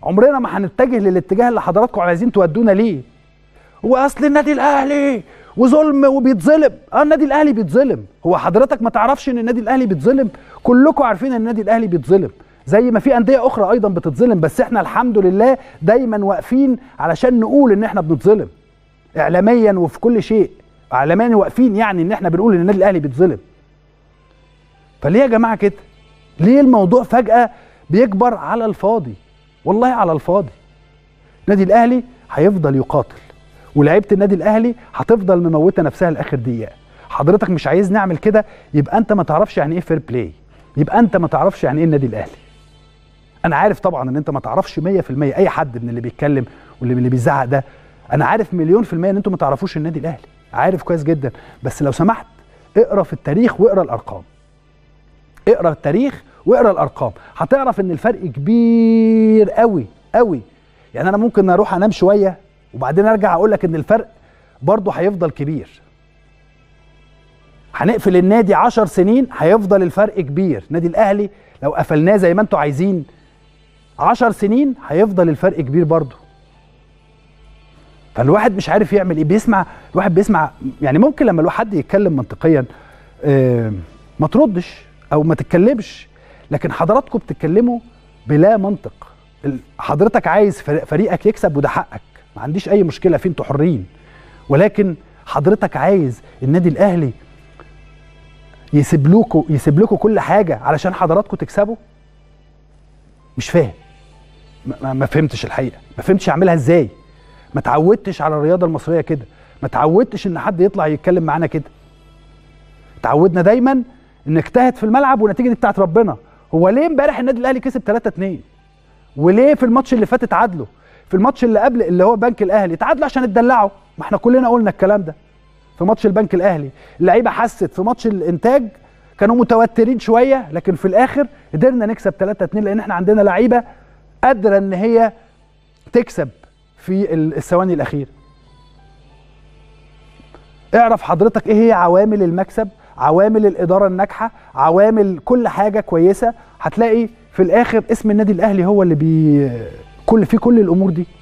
عمرنا ما هنتجه للاتجاه اللي حضراتكم عايزين تودونا ليه هو اصل النادي الاهلي وظلم وبيتظلم اه النادي الاهلي بيتظلم هو حضرتك ما تعرفش ان النادي الاهلي بيتظلم كلكم عارفين ان النادي الاهلي بيتظلم زي ما في انديه اخرى ايضا بتتظلم بس احنا الحمد لله دايما واقفين علشان نقول ان احنا بنتظلم اعلاميا وفي كل شيء اعلاميا واقفين يعني ان احنا بنقول ان النادي الاهلي بيتظلم فليه يا جماعه كده ليه الموضوع فجاه بيكبر على الفاضي والله على الفاضي النادي الاهلي هيفضل يقاتل ولاعيبه النادي الاهلي هتفضل مموته نفسها لاخر دقيقه حضرتك مش عايز نعمل كده يبقى انت ما تعرفش يعني ايه فير بلاي يبقى انت ما تعرفش يعني ايه النادي الاهلي انا عارف طبعا ان انت ما تعرفش 100% اي حد من اللي بيتكلم واللي من اللي بيزعق ده انا عارف مليون في المية ان انتوا ما تعرفوش النادي الاهلي عارف كويس جدا بس لو سمحت اقرا في التاريخ واقرا الارقام اقرا التاريخ واقرا الارقام هتعرف ان الفرق كبير قوي قوي يعني انا ممكن اروح انام شويه وبعدين ارجع اقول لك ان الفرق برضه هيفضل كبير هنقفل النادي 10 سنين هيفضل الفرق كبير نادي الاهلي لو قفلناه زي ما انتوا عايزين 10 سنين هيفضل الفرق كبير برضه فالواحد مش عارف يعمل ايه بيسمع الواحد بيسمع يعني ممكن لما الواحد يتكلم منطقيا آه ما تردش او ما تتكلمش لكن حضراتكم بتتكلموا بلا منطق حضرتك عايز فريقك يكسب وده حقك ما عنديش اي مشكله فيه انتوا حرين ولكن حضرتك عايز النادي الاهلي يسيب لكم يسيب لكم كل حاجه علشان حضراتكم تكسبوا مش فاهم ما, ما فهمتش الحقيقه ما فهمتش اعملها ازاي ما تعودتش على الرياضه المصريه كده ما تعودتش ان حد يطلع يتكلم معانا كده تعودنا دايما نجتهد في الملعب والنتيجه دي بتاعت ربنا هو ليه امبارح النادي الاهلي كسب 3 2 وليه في الماتش اللي فات اتعادلوا في الماتش اللي قبل اللي هو بنك الاهلي اتعادلوا عشان اتدلعوا ما احنا كلنا قلنا الكلام ده في ماتش البنك الاهلي اللعيبه حست في ماتش الانتاج كانوا متوترين شويه لكن في الاخر قدرنا نكسب 3 2 لان احنا عندنا لعيبه قادره ان هي تكسب في الثواني الاخيره اعرف حضرتك ايه هي عوامل المكسب عوامل الاداره الناجحه عوامل كل حاجه كويسه هتلاقي في الاخر اسم النادي الاهلي هو اللي بي كل في كل الامور دي